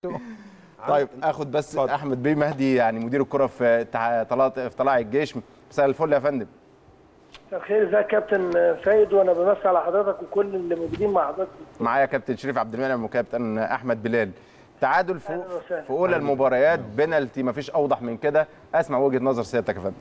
طيب اخد بس اتفضل. احمد بيه مهدي يعني مدير الكره في تع- طلائع في طلائع الجيش مساء الفل يا فندم مساء الخير ازيك يا كابتن فايد وانا بمسي على حضرتك وكل اللي موجودين مع حضرتك معايا كابتن شريف عبد المنعم وكابتن احمد بلال تعادل في أهلا وسهلا. في اولى المباريات بنالتي مفيش اوضح من كده اسمع وجهه نظر سيادتك يا فندم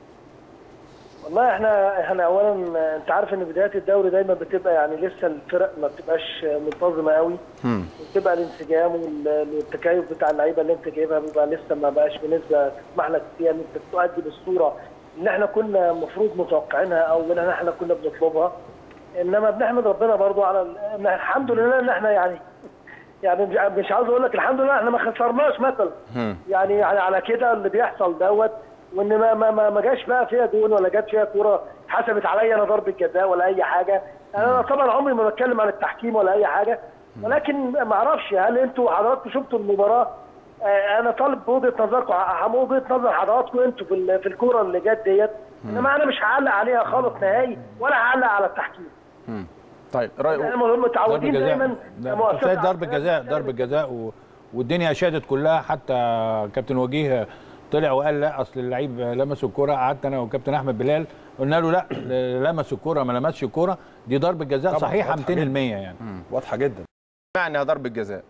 والله احنا احنا اولا انت عارف ان بدايات الدوري دايما بتبقى يعني لسه الفرق ما بتبقاش منتظمه قوي هم. وبتبقى الانسجام وال- والتكيف بتاع اللعيبه اللي انت جايبها بيبقى لسه ما بقاش بنسبه تسمح لك فيها ان انت تؤدي بالصوره اللي احنا كنا المفروض متوقعينها او اللي احنا كنا بنطلبها انما بنحمد ربنا برضو على ال- إن الحمد لله ان احنا يعني يعني مش- مش عاوز اقول لك الحمد لله احنا ما خسرناش مثلا هم. يعني يعني على كده اللي بيحصل دوت وان ما ما ما ما جاش بقى فيها جون ولا جت فيها كوره حسبت عليا انا ضربه جزاء ولا اي حاجه انا طبعا عمري ما بتكلم عن التحكيم ولا اي حاجه ولكن ما اعرفش هل انتوا حضراتكم شفتوا المباراه آه، انا طالب بوجهه نظركم ع- وجهه نظر حضراتكم انتوا في ال- في الكوره اللي جت ديت انما انا مش هعلق عليها خالص نهائي ولا هعلق على التحكيم هم. طيب رأي احنا ضربة متعودين دايما جزاء ده كمؤسسة مسألة ضربة عسكرية جزاء بنحترم ضربة جزاء و... والدنيا شادت كلها حتى كابتن وجيه طلع وقال لا اصل اللعيب لمس الكرة قعدت انا وكابتن احمد بلال قلنا له لا لمس الكرة ما لمسش الكرة دي ضربة جزاء طبعاً، صحيحة واضحة 200% يعني واضحه جدا معنى ضربه جزاء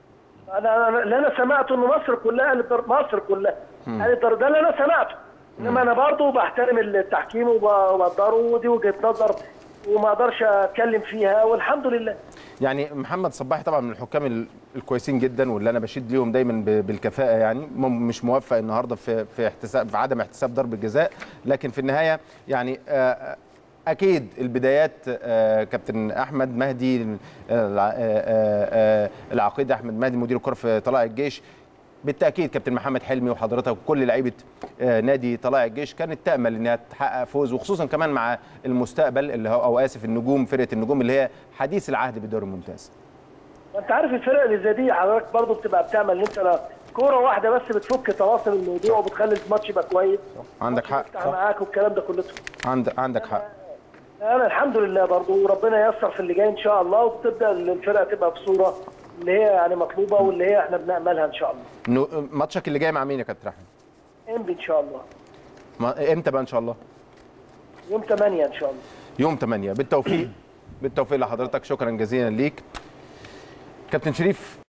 انا أنا- اللي انا سمعته ان مصر كلها قالت ضرب- مصر كلها قالت ضرب- ده اللي انا سمعته انما انا برضه بحترم التحكيم وب- وبقدره ودي وجهه نظر وما اقدرش اتكلم فيها والحمد لله يعني محمد صباحي طبعا من الحكام ال- الكويسين جدا واللي انا بشيد ليهم دايما ب- بالكفاءه يعني م- مش موفق النهارده في في احتساب في عدم احتساب ضربه جزاء لكن في النهايه يعني آه، اكيد البدايات آه، كابتن احمد مهدي آه، الع- آه، آه، العقيد احمد مهدي مدير الكره في طلائع الجيش بالتاكيد كابتن محمد حلمي وحضرتك وكل لعيبه آه، نادي طلائع الجيش كانت تامل انها تحقق فوز وخصوصا كمان مع المستقبل اللي هو او اسف النجوم فرقه النجوم اللي هي حديث العهد بالدوري الممتاز انت عارف الفرق اللي زي دي حضرتك برضه بتبقى بتعمل ان انت لا- كوره واحده بس بتفك تواصل الموضوع وبتخلي الماتش يبقى كويس عندك حق يفتح معاك والكلام ده كله عندك عندك حق انا الحمد لله برضه وربنا ييسر في اللي جاي ان شاء الله وتبدا الفرقه تبقى في صوره اللي هي يعني مطلوبه واللي هي احنا بناملها ان شاء الله نو- ماتشك اللي جاي مع مين يا كابتن احمد انبي ان شاء الله ما- امتى بقى ان شاء الله يوم 8 ان شاء الله يوم 8 بالتوفيق بالتوفيق لحضرتك شكرا جزيلا ليك كابتن شريف